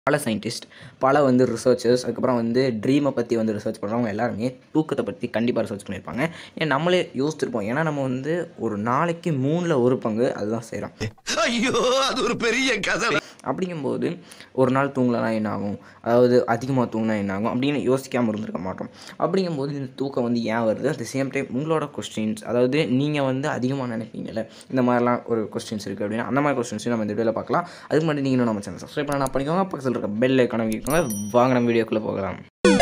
பல சயின்டிஸ்ட் பல வந்து ரிசர்ச்சர்ஸ் அதுக்கப்புறம் வந்து ட்ரீமை பற்றி வந்து ரிசர்ச் பண்ணுறவங்க எல்லாருமே தூக்கத்தை பற்றி கண்டிப்பாக ரிசர்ச் பண்ணியிருப்பாங்க ஏன் நம்மளே யோசிச்சிருப்போம் ஏன்னா நம்ம வந்து ஒரு நாளைக்கு மூணில் ஒரு பங்கு அதுதான் செய்கிறோம் ஐயோ அது ஒரு பெரிய கதை அப்படிங்கும்போது ஒரு நாள் தூங்கலைனா என்ன ஆகும் அதாவது அதிகமாக தூங்கினா என்ன ஆகும் அப்படின்னு யோசிக்காமல் இருந்திருக்க மாட்டோம் அப்படிங்கும்போது இந்த தூக்கம் வந்து ஏன் வருது அட் த சேம் டைம் உங்களோட கொஸ்டின்ஸ் அதாவது நீங்கள் வந்து அதிகமாக நினைப்பீங்கல்ல இந்த மாதிரிலாம் ஒரு கொஸ்டின்ஸ் இருக்குது அப்படின்னா அந்த மாதிரி கொஸ்டின்ஸையும் நம்ம இந்த வீடியோவில் பார்க்கலாம் அதுக்கு முன்னாடி நீங்கள் நம்ம சேனல் சப்ஸ்கிரைப் பண்ண பண்ணிக்கோங்க பக்கத்தில் இருக்க பெல் ஐக்கான வைக்கோங்க வாங்க நம்ம வீடியோக்குள்ளே போகலாம்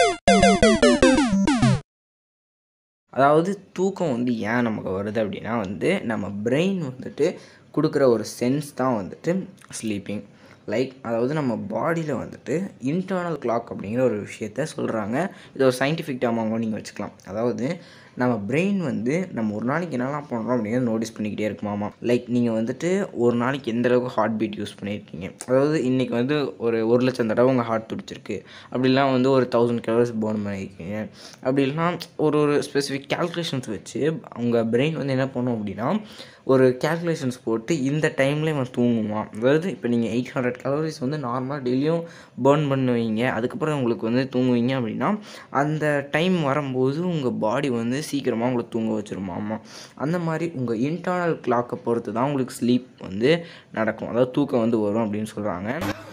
அதாவது தூக்கம் வந்து ஏன் நமக்கு வருது அப்படின்னா வந்து நம்ம பிரெயின் வந்துட்டு கொடுக்குற ஒரு சென்ஸ் தான் வந்துட்டு ஸ்லீப்பிங் லைக் அதாவது நம்ம பாடியில் வந்துட்டு இன்டர்னல் கிளாக் அப்படிங்கிற ஒரு விஷயத்த சொல்கிறாங்க இது ஒரு சயின்டிஃபிக் டேர்மாகவும் நீங்கள் வச்சுக்கலாம் அதாவது நம்ம பிரெயின் வந்து நம்ம ஒரு நாளைக்கு என்னெல்லாம் பண்ணுறோம் அப்படிங்கிறத நோட்டீஸ் பண்ணிக்கிட்டே இருக்குமாமா லைக் நீங்கள் வந்துட்டு ஒரு நாளைக்கு எந்த அளவுக்கு ஹார்ட் பீட் யூஸ் பண்ணியிருக்கீங்க அதாவது இன்றைக்கி வந்து ஒரு ஒரு லட்சம் தடவை உங்கள் ஹார்ட் துடிச்சிருக்கு அப்படிலாம் வந்து ஒரு தௌசண்ட் கலர்ஸ் பர்ன் பண்ணியிருக்கீங்க அப்படி இல்லைனா ஒரு ஒரு ஸ்பெசிஃபிக் கேல்குலேஷன்ஸ் வச்சு உங்கள் பிரெயின் வந்து என்ன பண்ணும் அப்படின்னா ஒரு கேல்குலேஷன்ஸ் போட்டு இந்த டைமில் இவன் தூங்குவான் அதாவது இப்போ நீங்கள் எயிட் ஹண்ட்ரட் கலோரிஸ் வந்து நார்மலாக டெய்லியும் பேர்ன் பண்ணுவீங்க அதுக்கப்புறம் உங்களுக்கு வந்து தூங்குவீங்க அப்படின்னா அந்த டைம் வரும்போது உங்கள் பாடி வந்து சீக்கிரமாக உங்களை தூங்க வச்சிருமாமா அந்த மாதிரி உங்கள் இன்டர்னல் கிளாக்கை பொறுத்து தான் உங்களுக்கு ஸ்லீப் வந்து நடக்கும் அதாவது தூக்கம் வந்து வரும் அப்படின்னு சொல்கிறாங்க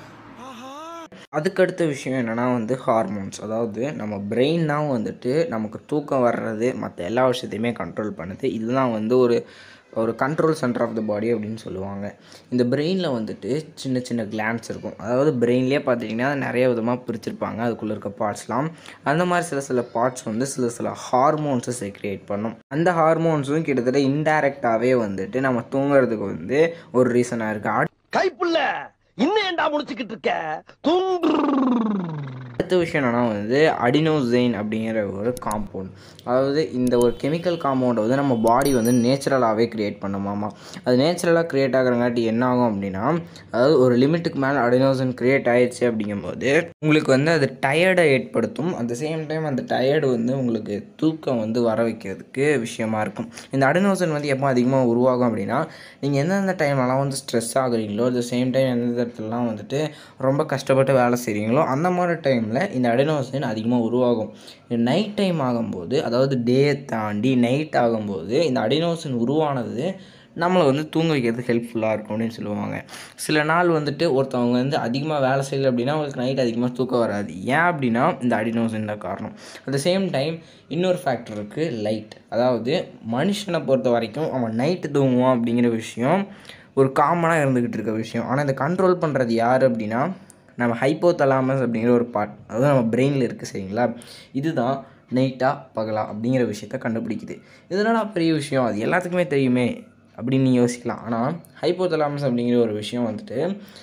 அதுக்கடுத்த விஷயம் என்னென்னா வந்து ஹார்மோன்ஸ் அதாவது நம்ம பிரெயின் தான் வந்துட்டு நமக்கு தூக்கம் வர்றது மற்ற எல்லா விஷயத்தையுமே கண்ட்ரோல் பண்ணுது இதுதான் வந்து ஒரு ஒரு control centre of the body அப்படின்னு சொல்லுவாங்க இந்த பிரெயினில் வந்துட்டு சின்ன சின்ன கிளான்ஸ் இருக்கும் அதாவது பிரெயின்லேயே பார்த்தீங்கன்னா நிறைய விதமாக பிரிச்சிருப்பாங்க அதுக்குள்ளே இருக்க பார்ட்ஸ்லாம் அந்த மாதிரி சில சில பார்ட்ஸ் வந்து சில சில ஹார்மோன்ஸை செக்ரியேட் பண்ணும் அந்த ஹார்மோன்ஸும் கிட்டத்தட்ட இன்டைரக்டாகவே வந்துட்டு நம்ம தூங்குறதுக்கு வந்து ஒரு ரீசனாக இருக்குது கைப்புள்ள இன்னும் ஏன்டா முடிச்சுக்கிட்டு இருக்க தூங்கு அடுத்த விஷயம் என்னென்னா வந்து அடினோசைன் அப்படிங்கிற ஒரு காம்பவுண்ட் அதாவது இந்த ஒரு கெமிக்கல் காம்பவுண்டை வந்து நம்ம பாடி வந்து நேச்சுரலாகவே க்ரியேட் பண்ணுமாமா அது நேச்சுரலாக க்ரியேட் ஆகிறங்காட்டி என்ன ஆகும் அப்படின்னா அதாவது ஒரு லிமிட்டுக்கு மேலே அடினோசைன் க்ரியேட் ஆயிடுச்சு அப்படிங்கும்போது உங்களுக்கு வந்து அது டயர்டை ஏற்படுத்தும் அட் த சேம் டைம் அந்த டயர்டு வந்து உங்களுக்கு தூக்கம் வந்து வர வைக்கிறதுக்கு விஷயமா இருக்கும் இந்த அடினோசைன் வந்து எப்போ அதிகமாக உருவாகும் அப்படின்னா நீங்கள் எந்தெந்த டைம்லலாம் வந்து ஸ்ட்ரெஸ் ஆகுறீங்களோ அட் த சேம் டைம் எந்த இடத்துலலாம் வந்துட்டு ரொம்ப கஷ்டப்பட்டு வேலை செய்கிறீங்களோ அந்த மாதிரி டைமில் இந்த அடினோசைன் அதிகமாக உருவாகும் நைட் டைம் ஆகும்போது அதாவது டே தாண்டி நைட் ஆகும்போது இந்த அடினோசைன் உருவானது நம்மளை வந்து தூங்க வைக்கிறதுக்கு ஹெல்ப்ஃபுல்லாக இருக்கும் அப்படின்னு சொல்லுவாங்க சில நாள் வந்துட்டு ஒருத்தவங்க வந்து அதிகமாக வேலை செய்யலை அப்படின்னா அவங்களுக்கு நைட் அதிகமாக தூக்கம் வராது ஏன் அப்படின்னா இந்த அடினோசன் தான் காரணம் அட் த சேம் டைம் இன்னொரு ஃபேக்டர் இருக்குது லைட் அதாவது மனுஷனை பொறுத்த வரைக்கும் அவன் நைட்டு தூங்குவான் அப்படிங்கிற விஷயம் ஒரு காமனாக இருந்துக்கிட்டு இருக்க விஷயம் ஆனால் இதை கண்ட்ரோல் பண்ணுறது யார் அப்படின்னா நம்ம ஹைப்போ தலாமஸ் அப்படிங்கிற ஒரு பார்ட் அதாவது நம்ம பிரெயினில் இருக்குது சரிங்களா இதுதான் நைட்டா பகலா அப்படிங்கிற விஷயத்த கண்டுபிடிக்குது இதனால் பெரிய விஷயம் அது எல்லாத்துக்குமே தெரியுமே அப்படின்னு நீங்கள் யோசிக்கலாம் ஆனால் ஹைப்போ தலாமஸ் அப்படிங்கிற ஒரு விஷயம் வந்துட்டு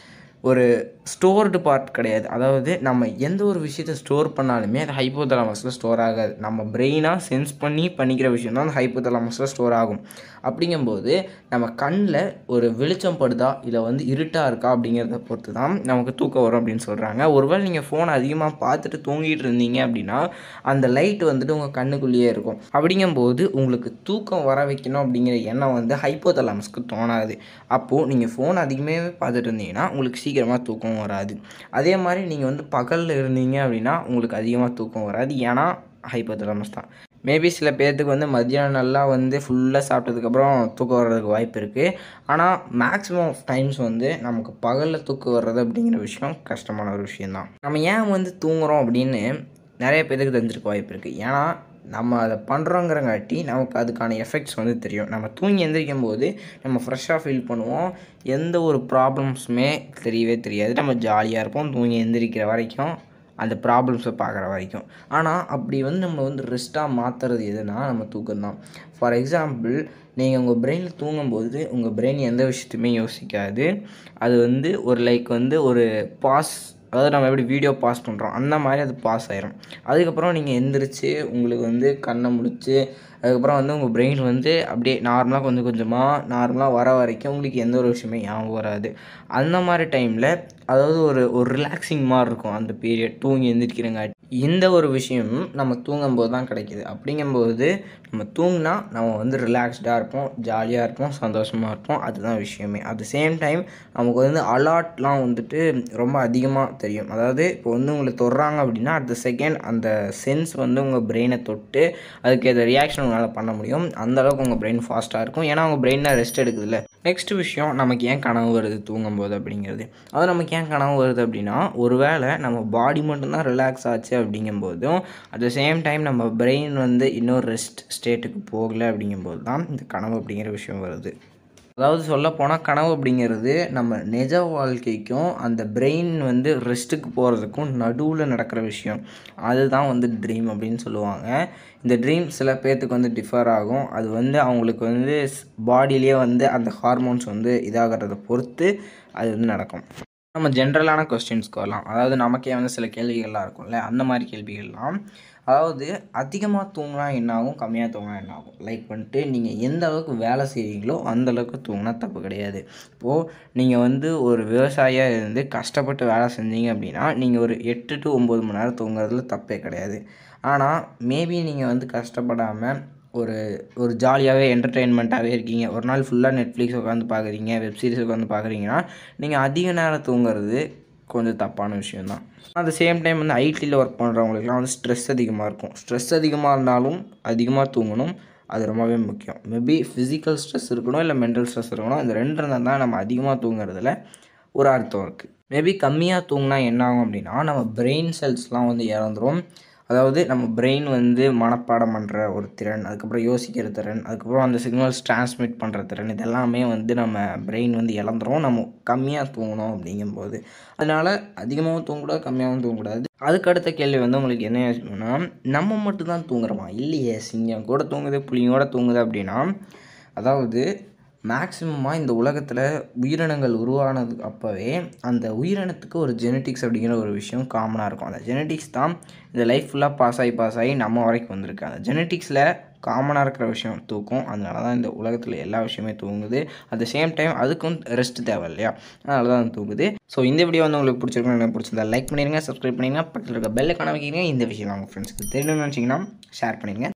ஒரு ஸ்டோர்டு பார்ட் கிடையாது அதாவது நம்ம எந்த ஒரு விஷயத்தை ஸ்டோர் பண்ணாலுமே அது ஹைப்போதலாமஸில் ஸ்டோர் ஆகாது நம்ம பிரெயினாக சென்ஸ் பண்ணி பண்ணிக்கிற விஷயம் தான் அந்த ஹைப்போதலாமஸில் ஸ்டோர் ஆகும் அப்படிங்கும்போது நம்ம கண்ணில் ஒரு வெளிச்சம் படுதா இல்லை வந்து இருட்டாக இருக்கா அப்படிங்கிறத பொறுத்து தான் நமக்கு தூக்கம் வரும் அப்படின்னு சொல்கிறாங்க ஒருவேளை நீங்கள் ஃபோனை அதிகமாக பார்த்துட்டு தூங்கிட்டு இருந்தீங்க அப்படின்னா அந்த லைட் வந்துட்டு உங்கள் கண்ணுக்குள்ளேயே இருக்கும் அப்படிங்கும்போது உங்களுக்கு தூக்கம் வர வைக்கணும் அப்படிங்கிற எண்ணம் வந்து ஹைப்போதலாமஸ்க்கு தோணாது அப்போது நீங்கள் ஃபோன் அதிகமாகவே பார்த்துட்டு இருந்தீங்கன்னா உங்களுக்கு சீக்கிரமாக தூக்கம் வராது அதே மாதிரி நீங்கள் வந்து பகலில் இருந்தீங்க அப்படின்னா உங்களுக்கு அதிகமாக தூக்கம் வராது ஏன்னா ஹைப்போதலாமஸ் தான் மேபி சில பேர்த்துக்கு வந்து மத்தியானம் நல்லா வந்து ஃபுல்லாக சாப்பிட்டதுக்கப்புறம் தூக்கம் வர்றதுக்கு வாய்ப்பு இருக்குது ஆனால் மேக்ஸிமம் ஆஃப் டைம்ஸ் வந்து நமக்கு பகலில் தூக்கம் வர்றது அப்படிங்கிற விஷயம் கஷ்டமான ஒரு விஷயந்தான் நம்ம ஏன் வந்து தூங்குறோம் அப்படின்னு நிறைய பேருக்கு தெரிஞ்சிருக்க வாய்ப்பு இருக்குது ஏன்னா நம்ம அதை பண்ணுறோங்கிறங்காட்டி நமக்கு அதுக்கான எஃபெக்ட்ஸ் வந்து தெரியும் நம்ம தூங்கி எந்திரிக்கும் போது நம்ம ஃப்ரெஷ்ஷாக ஃபீல் பண்ணுவோம் எந்த ஒரு ப்ராப்ளம்ஸுமே தெரியவே தெரியாது நம்ம ஜாலியாக இருப்போம் தூங்கி எந்திரிக்கிற வரைக்கும் அந்த ப்ராப்ளம்ஸை பார்க்குற வரைக்கும் ஆனால் அப்படி வந்து நம்ம வந்து ரெஸ்ட்டாக மாற்றுறது எதுனா நம்ம தூக்கம் தான் ஃபார் எக்ஸாம்பிள் நீங்கள் உங்கள் பிரெயினில் தூங்கும்போது உங்கள் பிரெயின் எந்த விஷயத்தையுமே யோசிக்காது அது வந்து ஒரு லைக் வந்து ஒரு பாஸ் அதாவது நம்ம எப்படி வீடியோ பாஸ் பண்ணுறோம் அந்த மாதிரி அது பாஸ் ஆயிரும் அதுக்கப்புறம் நீங்கள் எந்திரிச்சு உங்களுக்கு வந்து கண்ணை முடிச்சு அதுக்கப்புறம் வந்து உங்கள் பிரெயின் வந்து அப்படியே நார்மலாக கொஞ்சம் கொஞ்சமாக நார்மலாக வர வரைக்கும் உங்களுக்கு எந்த ஒரு விஷயமே ஞாபகம் வராது அந்த மாதிரி டைமில் அதாவது ஒரு ஒரு ரிலாக்ஸிங் மாதிரி இருக்கும் அந்த பீரியட் தூங்கி எந்திரிக்கிறங்காட்டி இந்த ஒரு விஷயம் நம்ம தூங்கும்போது தான் கிடைக்கிது அப்படிங்கும்போது நம்ம தூங்கினா நம்ம வந்து ரிலாக்ஸ்டாக இருப்போம் ஜாலியாக இருப்போம் சந்தோஷமாக இருப்போம் அதுதான் விஷயமே அட் த சேம் டைம் நமக்கு வந்து அலாட்லாம் வந்துட்டு ரொம்ப அதிகமாக தெரியும் அதாவது இப்போ வந்து உங்களை தொடுறாங்க அப்படின்னா அட் த செகண்ட் அந்த சென்ஸ் வந்து உங்கள் பிரெயினை தொட்டு அதுக்கு எது ரியாக்ஷன் உங்களால் பண்ண முடியும் அந்த அளவுக்கு உங்கள் பிரெயின் ஃபாஸ்ட்டாக இருக்கும் ஏன்னா உங்கள் பிரெயின் ரெஸ்ட் எடுக்குதுல்ல நெக்ஸ்ட் விஷயம் நமக்கு ஏன் கனவு வருது தூங்கும்போது அப்படிங்கிறது அது நமக்கு ஏன் கனவு வருது அப்படின்னா ஒருவேளை நம்ம பாடி மட்டும்தான் ரிலாக்ஸ் ஆச்சு அப்படிங்கும்போதும் அட் த சேம் டைம் நம்ம பிரெயின் வந்து இன்னொரு ரெஸ்ட் ஸ்டேட்டுக்கு போகலை அப்படிங்கும்போது தான் இந்த கனவு அப்படிங்கிற விஷயம் வருது அதாவது சொல்லப்போனால் கனவு அப்படிங்கிறது நம்ம நிஜ வாழ்க்கைக்கும் அந்த பிரெயின் வந்து ரெஸ்ட்டுக்கு போகிறதுக்கும் நடுவில் நடக்கிற விஷயம் அதுதான் வந்து ட்ரீம் அப்படின்னு சொல்லுவாங்க இந்த ட்ரீம் சில பேர்த்துக்கு வந்து டிஃபர் ஆகும் அது வந்து அவங்களுக்கு வந்து பாடியிலேயே வந்து அந்த ஹார்மோன்ஸ் வந்து இதாகிறத பொறுத்து அது வந்து நடக்கும் நம்ம ஜென்ரலான கொஸ்டின்ஸ்க்கு வரலாம் அதாவது நமக்கே வந்து சில கேள்விகள்லாம் இருக்கும்ல அந்த மாதிரி கேள்விகள்லாம் அதாவது அதிகமாக தூங்கினா என்ன ஆகும் கம்மியாக தூங்கினா என்ன ஆகும் லைக் வந்துட்டு நீங்கள் எந்த அளவுக்கு வேலை செய்கிறீங்களோ அந்த அளவுக்கு தூங்கினா தப்பு கிடையாது இப்போது நீங்கள் வந்து ஒரு விவசாயியாக இருந்து கஷ்டப்பட்டு வேலை செஞ்சீங்க அப்படின்னா நீங்கள் ஒரு எட்டு டு ஒம்பது மணி நேரம் தூங்குறதுல தப்பே கிடையாது ஆனால் மேபி நீங்கள் வந்து கஷ்டப்படாமல் ஒரு ஒரு ஜாலியாகவே என்டர்டெயின்மெண்ட்டாகவே இருக்கீங்க ஒரு நாள் ஃபுல்லாக நெட்ஃப்ளிக்ஸ் உட்காந்து பார்க்குறீங்க வெப் சீரிஸ் உட்காந்து பார்க்குறீங்கன்னா நீங்கள் அதிக நேரம் தூங்குறது கொஞ்சம் தப்பான விஷயந்தான் அட் த சேம் டைம் வந்து ஐடியில் ஒர்க் பண்ணுறவங்களுக்குலாம் வந்து ஸ்ட்ரெஸ் அதிகமாக இருக்கும் ஸ்ட்ரெஸ் அதிகமாக இருந்தாலும் அதிகமாக தூங்கணும் அது ரொம்பவே முக்கியம் மேபி ஃபிசிக்கல் ஸ்ட்ரெஸ் இருக்கணும் இல்லை மென்டல் ஸ்ட்ரெஸ் இருக்கணும் இந்த ரெண்டு இருந்தால் தான் நம்ம அதிகமாக தூங்குறதுல ஒரு அர்த்தம் இருக்குது மேபி கம்மியாக தூங்கினா என்ன ஆகும் அப்படின்னா நம்ம பிரெயின் செல்ஸ்லாம் வந்து இறந்துரும் அதாவது நம்ம பிரெயின் வந்து மனப்பாடம் பண்ணுற ஒரு திறன் அதுக்கப்புறம் யோசிக்கிற திறன் அதுக்கப்புறம் அந்த சிக்னல்ஸ் டிரான்ஸ்மிட் பண்ணுற திறன் இதெல்லாமே வந்து நம்ம பிரெயின் வந்து இழந்துரும் நம்ம கம்மியாக தூங்கணும் அப்படிங்கும்போது அதனால் அதிகமாகவும் தூங்கக்கூடாது கம்மியாகவும் தூங்கக்கூடாது அதுக்கு அடுத்த கேள்வி வந்து உங்களுக்கு என்ன யோசிக்கணும்னா நம்ம மட்டும் தான் தூங்குறோமா இல்லையே சிங்கம் கூட தூங்குது புளியோட தூங்குது அப்படின்னா அதாவது மேக்ஸிமமாக இந்த உலகத்தில் உயிரினங்கள் உருவானதுக்கு அப்போவே அந்த உயிரினத்துக்கு ஒரு ஜெனட்டிக்ஸ் அப்படிங்கிற ஒரு விஷயம் காமனாக இருக்கும் அந்த ஜெனட்டிக்ஸ் தான் இந்த லைஃப் ஃபுல்லாக பாஸ் ஆகி பாஸ் ஆகி நம்ம வரைக்கும் வந்திருக்கு அந்த ஜெனட்டிக்ஸில் காமனாக இருக்கிற விஷயம் தூக்கம் அதனால தான் இந்த உலகத்தில் எல்லா விஷயமே தூங்குது அட் த சேம் டைம் அதுக்கும் ரெஸ்ட் தேவை இல்லையா அதனால தான் தூங்குது ஸோ இந்த வீடியோ வந்து உங்களுக்கு பிடிச்சிருக்கும் எனக்கு பிடிச்சிருந்தா லைக் பண்ணிடுங்க சப்ஸ்கிரைப் பண்ணிடுங்க பக்கத்தில் இருக்க பெல்லை காண வைக்கிறீங்க இந்த விஷயம் உங்கள் ஃப்ரெண்ட்ஸ்க்கு தெரியணும்னு நினச்சிங்கன்னா ஷேர் பண்ணிடுங்க